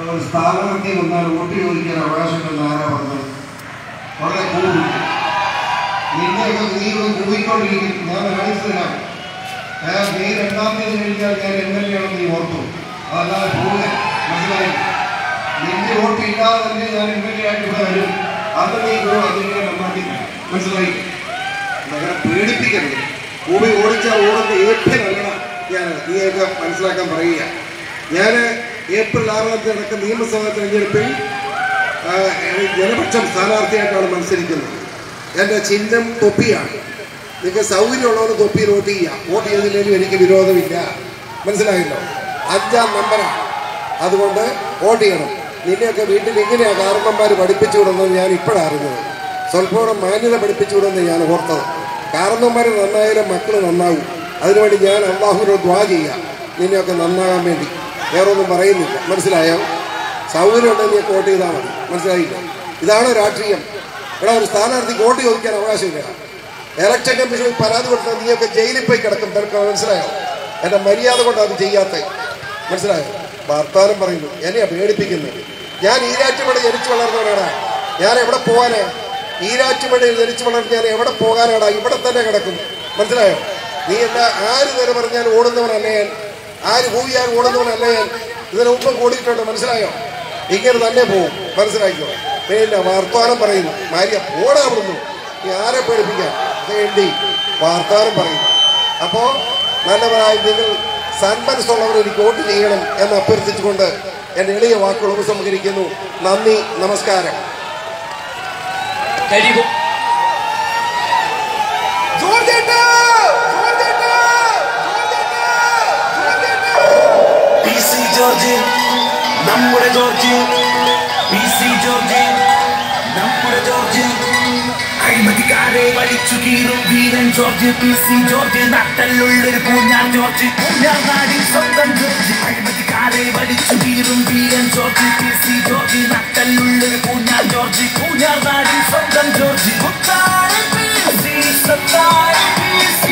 ഒരു സ്ഥാനാർത്ഥി വന്നാൽ വോട്ട് ചോദിക്കാൻ അവകാശമുണ്ടെന്ന് ആരാ പറഞ്ഞത് വളരെ കൂടി നിന്നെയൊക്കെ നീ ഒന്ന് കൂടിക്കൊണ്ടിരിക്കും ഞാൻ കാണിച്ചു തരാം ഞാൻ നീ രണ്ടാം തീയതി കഴിഞ്ഞാൽ ഞാൻ എം എൽ എ ആണെന്ന് നീ ഓർത്തു അതല്ലാതെ പോകെ മനസ്സിലായി നിന്റെ വോട്ട് ഇല്ലാതെ തന്നെ ഞാൻ എം എൽ എ ആയിട്ട് ഇവിടെ വരും അത് നീ പോകും അതിനെ നന്നാക്കി മനസ്സിലായി അങ്ങനെ പേടിപ്പിക്കരുത് ഭൂമി ഓടിച്ചാൽ ഓടുന്ന ഏറ്റവും നല്ലതാണ് ഞാൻ നീയൊക്കെ മനസ്സിലാക്കാൻ പറയുക ഞാൻ ഏപ്രിൽ ആറാം തീയതി നടക്കുന്ന നിയമസഭാ തെരഞ്ഞെടുപ്പിൽ ആ, ജനപക്ഷം സ്ഥാനാർത്ഥിയായിട്ടാണ് മത്സരിക്കുന്നത് എൻ്റെ ചിഹ്നം തൊപ്പിയാണ് നിങ്ങൾക്ക് സൗകര്യമുള്ളവർ തൊപ്പിയിൽ വോട്ട് ചെയ്യാം വോട്ട് ചെയ്തില്ലെങ്കിലും എനിക്ക് വിരോധമില്ല മനസ്സിലായല്ലോ അഞ്ചാം നമ്പറാണ് അതുകൊണ്ട് വോട്ട് ചെയ്യണം നിന്നെയൊക്കെ വീട്ടിൽ ഇങ്ങനെയാണ് കാരണന്മാർ പഠിപ്പിച്ചു വിടുന്നത് ഞാൻ ഇപ്പോഴാണ് അറിഞ്ഞത് സ്വല്പം മാന്യത പഠിപ്പിച്ചു വിടുന്നത് ഞാൻ ഓർത്തത് കാരണന്മാർ നന്നായാലും മക്കൾ നന്നാവും അതിനുവേണ്ടി ഞാൻ അള്ളാഹുവിനോട് ദ്വാ ചെയ്യാം നിന്നെയൊക്കെ നന്നാകാൻ വേണ്ടി വേറെ ഒന്നും പറയുന്നില്ല മനസ്സിലായോ സൗകര്യം ഉണ്ടെങ്കിൽ നീ വോട്ട് ചെയ്താൽ മതി മനസ്സിലായില്ല ഇതാണ് രാഷ്ട്രീയം ഇവിടെ ഒരു സ്ഥാനാർത്ഥിക്ക് വോട്ട് ചോദിക്കാൻ അവകാശമില്ല ഇലക്ഷൻ കമ്മീഷനിൽ പരാതി കൊടുത്താൽ നീയൊക്കെ ജയിലിൽ പോയി കിടക്കും നിനക്ക് മനസ്സിലായോ എന്റെ മര്യാദ കൊണ്ട് അത് ചെയ്യാത്ത മനസ്സിലായോ വർത്താനം പറയുന്നു എന്നെയാ പേടിപ്പിക്കുന്നത് ഞാൻ ഈരാറ്റുപടി ജനിച്ചു വളർന്നവനാടാ ഞാൻ എവിടെ പോകാനാ ഈരാറ്റുപടി ജനിച്ചു വളർന്ന് ഞാൻ എവിടെ പോകാനാടാ ഇവിടെ തന്നെ കിടക്കും മനസ്സിലായോ നീ എന്താ ആര് നേരെ പറഞ്ഞാൽ ഓടുന്നവനല്ല ഞാൻ ആര് ഭൂവിയാൽ ഓടുന്നവനല്ല ഞാൻ ഇതിനു മുമ്പ് കൂടിയിട്ടുണ്ട് മനസ്സിലായോ ഇങ്ങനെ തന്നെ പോവും മനസ്സിലാക്കിയോ പിന്നെ വർത്തമാനം പറയുന്നു മാര്യ പോടാ അവിടുന്നു നീ ആരെ പേടിപ്പിക്കാൻ വേണ്ടി വാർത്താനം പറയുന്നു അപ്പോ നല്ലവരായി നിങ്ങൾ സന്മനസ്സുള്ളവർ എനിക്ക് വോട്ട് ചെയ്യണം എന്ന് അഭ്യർത്ഥിച്ചുകൊണ്ട് എന്റെ എളിയ വാക്കുകൾ ഉപസംഹരിക്കുന്നു നന്ദി നമസ്കാരം കരികു പി സി ജോർജ് നമ്മുടെ ജോർജ് പി സി ജോർജ് നമ്മുടെ ജോർജ് അഴിമതിക്കാരെ വലിച്ചു കീറും വീരൻ ജോർജ് പി സി ജോർജ് നട്ടലുള്ളൊരു പൂഞ്ഞാർ ജോർജ് പൂഞ്ഞാർ നാടിൻ സ്വന്തം ജോർജ് അഴിമതിക്കാരെ വലിച്ചു കീറും വീരൻ ജോർജ് പി സി ജോർജ് നട്ടലുള്ളൊരു പൂഞ്ഞാർ ജോർജ് പൂഞ്ഞാർ നാടിൻ സ്വന്തം ജോർജ് കുത്തായ പി സി സത്തായ പി സി